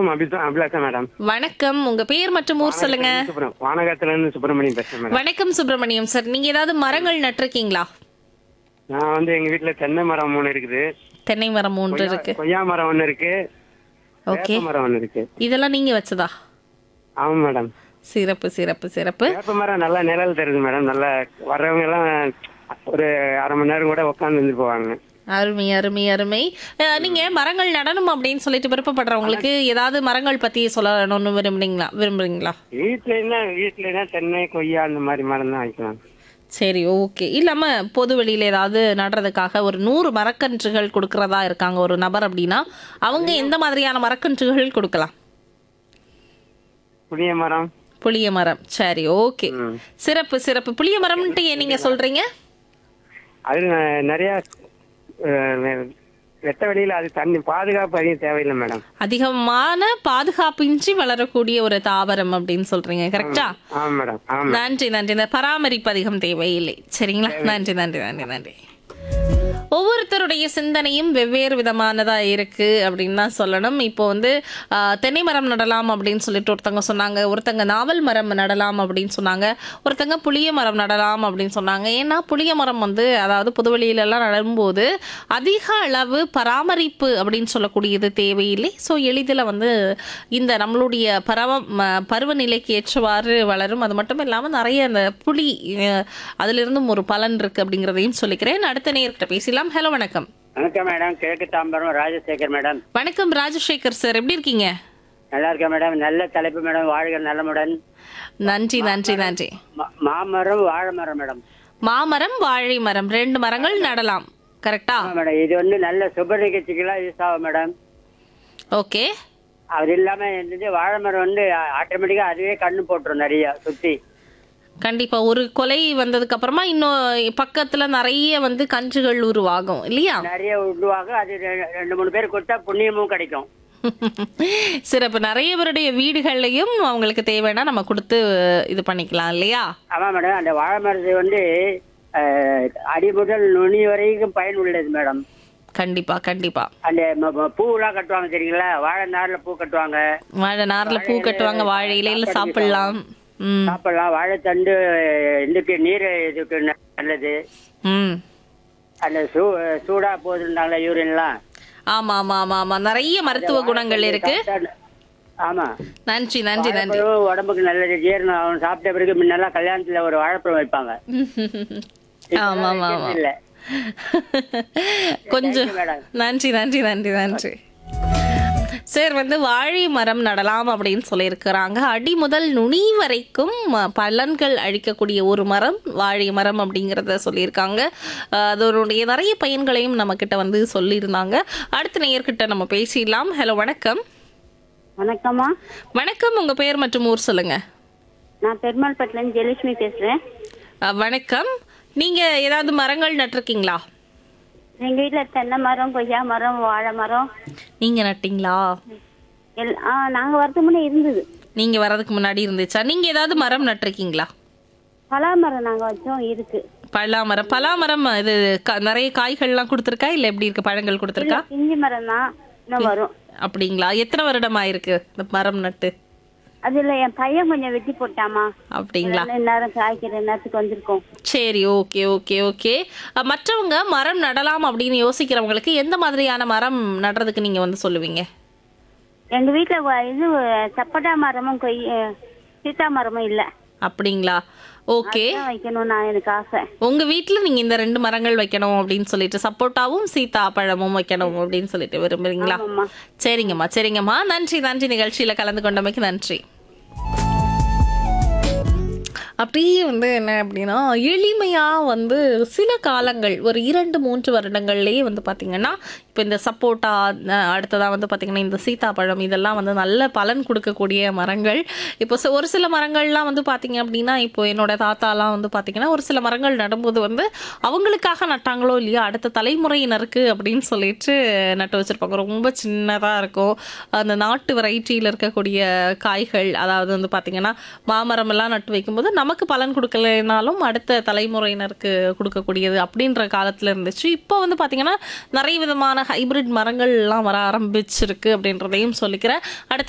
வணக்கம் அபிதா அபிலாஷா மேடம் வணக்கம் உங்க பேர் மற்றும் ஊர் சொல்லுங்க சுப்ரம் வானகத்துல இருந்து சுப்பிரமணியம் பேசுறேன் மேடம் வணக்கம் சுப்பிரமணியம் சார் நீங்க ஏதாவது மரங்கள் நட்டிருக்கீங்களா நான் வந்து எங்க வீட்டுல தென்னை மரம் ஒண்ணு இருக்குது தென்னை மரம் மூன்று இருக்கு கொய்யா மரம் ஒண்ணு இருக்கு ஓகே வேப்ப மரம் ஒண்ணு இருக்கு இதெல்லாம் நீங்க வச்சதா ஆமா மேடம் சிறப்பு சிறப்பு சிறப்பு வேப்ப மரம் நல்லா நிழல் தருது மேடம் நல்லா வர்றவங்க எல்லாம் ஒரு அரை மணி நேரம் கூட உட்காந்து இருந்து போவாங்க அருமை அருமை அருமை அஹ், நீங்க மரங்கள் நடணும் அப்படின்னு சொல்லிட்டு விருப்பப்படுறவங்களுக்கு ஏதாவது மரங்கள் பத்தி சொல்லணும்னு விரும்புறீங்களா விரும்புறீங்களா வீட்டுல என்ன வீட்டுல என்ன தென்னை கொய்யா அந்த மாதிரி மரம் தான் வைக்கலாம் சரி ஓகே இல்லாம பொது வெளியில ஏதாவது நடுறதுக்காக ஒரு நூறு மரக்கன்றுகள் கொடுக்கறதா இருக்காங்க ஒரு நபர் அப்படின்னா அவங்க எந்த மாதிரியான மரக்கன்றுகள் கொடுக்கலாம் புளிய மரம் புளிய மரம் சரி ஓகே ம். சிறப்பு சிறப்பு புளிய மரம்ன்ட்டு ஏன் நீங்க சொல்றீங்க அது ந- நிறைய அஹ், வெ- வெட்ட வெளியில அது தண்ணி பாதுகாப்பு அதிகம் தேவையில்லை மேடம் அதிகமான பாதுகாப்பின்றி வளரக்கூடிய ஒரு தாவரம் அப்படின்னு சொல்றீங்க கரெக்டா ஆமா மேடம் ஆமா நன்றி நன்றி இந்த பராமரிப்பு அதிகம் தேவையில்லை சரிங்களா நன்றி நன்றி நன்றி நன்றி ஒவ்வொருத்தருடைய சிந்தனையும் வெவ்வேறு விதமானதா இருக்கு அப்படின்னு தான் சொல்லணும் இப்போ வந்து ஆஹ், தென்னை மரம் நடலாம் அப்படின்னு சொல்லிட்டு ஒருத்தங்க சொன்னாங்க ஒருத்தங்க நாவல் மரம் நடலாம் அப்படின்னு சொன்னாங்க ஒருத்தங்க புளிய மரம் நடலாம் அப்படின்னு சொன்னாங்க ஏன்னா புளிய மரம் வந்து அதாவது புதுவெளியில எல்லாம் நடும்போது அதிக அளவு பராமரிப்பு அப்படின்னு சொல்லக்கூடியது தேவையில்லை ஸோ எளிதில் வந்து இந்த நம்மளுடைய பரவ ம- பருவநிலைக்கு ஏற்றவாறு வளரும் அது மட்டும் இல்லாமல் நிறைய அந்த புளி அஹ், அதிலிருந்தும் ஒரு பலன் இருக்கு அப்படிங்கிறதையும் சொல்லிக்கிறேன் அடுத்த நேர்கிட்ட பேசலாம் ஹலோ வணக்கம் வணக்கம் மேடம் கிழக்கு தாம்பரம் ராஜசேகர் மேடம் வணக்கம் ராஜசேகர் சார் எப்படி இருக்கீங்க நல்லா இருக்கேன் மேடம் நல்ல தலைப்பு மேடம் வாழ்க நலமுடன் நன்றி நன்றி நன்றி ம- மாமரம் வாழை மரம் மேடம் மாமரம் வாழை மரம் ரெண்டு மரங்கள் நடலாம் கரெக்டா ஆமா மேடம் இது வந்து நல்ல சுப நிகழ்ச்சிக்கெல்லாம் யூஸ் ஆகும் மேடம் ஓகே அது இல்லாம என்னது வாழை மரம் வந்து ஆட்டோமேட்டிக்கா அதுவே கண்ணு போட்டுரும் நிறைய சுத்தி கண்டிப்பா ஒரு கொலை வந்ததுக்கு அப்புறமா இன்னும் பக்கத்துல நிறைய வந்து கன்றுகள் உருவாகும் இல்லையா நிறைய உருவாக அது ரெ- ரெண்டு மூணு பேர் கொடுத்தா புண்ணியமும் கிடைக்கும் சிறப்பு நிறைய பேருடைய வீடுகள்லயும் அவங்களுக்கு தேவைன்னா நம்ம கொடுத்து இது பண்ணிக்கலாம் இல்லையா ஆமா மேடம் அந்த வாழை மரத்து வந்து அஹ், அடி முதல் நுனி வரைக்கும் பயனுள்ளது மேடம் கண்டிப்பா கண்டிப்பா அந்த ம- ம- பூவெல்லாம் கட்டுவாங்க தெரியுங்களா வாழை நார்ல பூ கட்டுவாங்க வாழை நார்ல பூ கட்டுவாங்க வாழை இலையில சாப்பிடலாம் ம் சாப்பிடலாம் வாழைத்தண்டு இதுக்கு நீர் இதுக்கு நல்லது ம் அந்த சூ சூடா போகுதுன்னால யூரின்லாம் ஆமா ஆமா ஆமா ஆமா நிறைய மருத்துவ குணங்கள் இருக்கு ஆமா நன்றி நன்றி நன்றி வாழைப்பழம் உடம்புக்கு நல்லது ஜீரணம் ஆகும் சாப்பிட்ட பிறகு முன்னெல்லாம் கல்யாணத்துல ஒரு வாழைப்பழம் வைப்பாங்க ஆமா ஆமா ஆமா இல்ல கொஞ்சம் Thank you, madam. நன்றி நன்றி நன்றி நன்றி சார் வந்து வாழை மரம் நடலாம் அப்படின்னு சொல்லியிருக்கிறாங்க அடி முதல் நுனி வரைக்கும் அஹ், பலன்கள் அழிக்கக்கூடிய ஒரு மரம் வாழை மரம் அப்படிங்கிறத சொல்லியிருக்காங்க அஹ், அதனுடைய நிறைய பயன்களையும் நம்ம கிட்ட வந்து சொல்லியிருந்தாங்க அடுத்த நேயர்கிட்ட நம்ம பேசிடலாம் ஹலோ வணக்கம் வணக்கம்மா வணக்கம் உங்க பேர் மற்றும் ஊர் சொல்லுங்க நான் பெருமாள்பட்டிலேருந்து ஜெயலட்சுமி பேசுறேன் அஹ், வணக்கம் நீங்க ஏதாவது மரங்கள் நட்டிருக்கீங்களா எங்க வீட்ல தென்னை மரம் கொய்யா மரம் வாழை மரம் நீங்க நட்டீங்களா எல் ஆ நாங்க வரதுக்கு முன்னே இருந்தது நீங்க வர்றதுக்கு முன்னாடி இருந்துச்சா நீங்க ஏதாவது மரம் நட்டிருக்கீங்களா பலா மரம் நாங்க வச்சோம் இருக்கு பலாமரம் பலாமரம் இது க- நிறைய காய்கள்லாம் கொடுத்துருக்கா இல்ல எப்படி இருக்கு பழங்கள் கொடுத்துருக்கா பிஞ்சு மரம் தான் இன்னும் வரும் அப்படிங்களா எத்தனை வருடமா இருக்கு இந்த மரம் நட்டு அதுல என் பையன் கொஞ்சம் வெட்டி போட்டாமா அப்படிங்களா அதனால இந்நேரம் காய்க்கிற நேரத்துக்கு வந்திருக்கோம் சரி ஓகே ஓகே ஓகே அஹ், மற்றவங்க மரம் நடலாம் அப்படின்னு யோசிக்கிறவங்களுக்கு எந்த மாதிரியான மரம் நடுறதுக்கு நீங்க வந்து சொல்லுவீங்க எங்க வீட்ல வ- இது சப்போட்டா மரமும் கொய் சீத்தா மரமும் இல்ல அப்படிங்களா ஓகே அதான் வைக்கணும் நான் எனக்கு ஆசை உங்க வீட்ல நீங்க இந்த ரெண்டு மரங்கள் வைக்கணும் அப்படின்னு சொல்லிட்டு சப்போட்டாவும் சீதா பழமும் வைக்கணும் அப்படின்னு சொல்லிட்டு விரும்புறீங்களா ஆமாம்மா. சரிங்கம்மா சரிங்கம்மா நன்றி நன்றி நிகழ்ச்சியில கலந்து கொண்டமைக்கு நன்றி அப்படியே வந்து என்ன அப்படின்னா எளிமையாக வந்து சில காலங்கள் ஒரு இரண்டு மூன்று வருடங்கள்லேயே வந்து பார்த்திங்கன்னா இப்போ இந்த சப்போட்டா அடுத்ததாக வந்து பார்த்திங்கன்னா இந்த சீதாப்பழம் இதெல்லாம் வந்து நல்ல பலன் கொடுக்கக்கூடிய மரங்கள் இப்போ ச- ஒரு சில மரங்கள்லாம் வந்து பார்த்திங்க அப்படின்னா இப்போ என்னோட தாத்தாலாம் வந்து பார்த்திங்கன்னா ஒரு சில மரங்கள் நடும்போது வந்து அவங்களுக்காக நட்டாங்களோ இல்லையா அடுத்த தலைமுறையினருக்கு அப்படின்னு சொல்லிட்டு நட்டு வச்சுருப்பாங்க ரொம்ப சின்னதாக இருக்கும் அந்த நாட்டு வெரைட்டியில் இருக்கக்கூடிய காய்கள் அதாவது வந்து பார்த்திங்கன்னா மாமரம் எல்லாம் நட்டு வைக்கும்போது நமக்கு பலன் கொடுக்கலைனாலும் அடுத்த தலைமுறையினருக்கு கொடுக்கக்கூடியது அப்படின்ற காலத்தில் இருந்துச்சு இப்போ வந்து பார்த்திங்கன்னா நிறைய விதமான ஹைபிரிட் மரங்கள்லாம் வர ஆரம்பிச்சிருக்கு அப்படின்றதையும் சொல்லிக்கிறேன் அடுத்த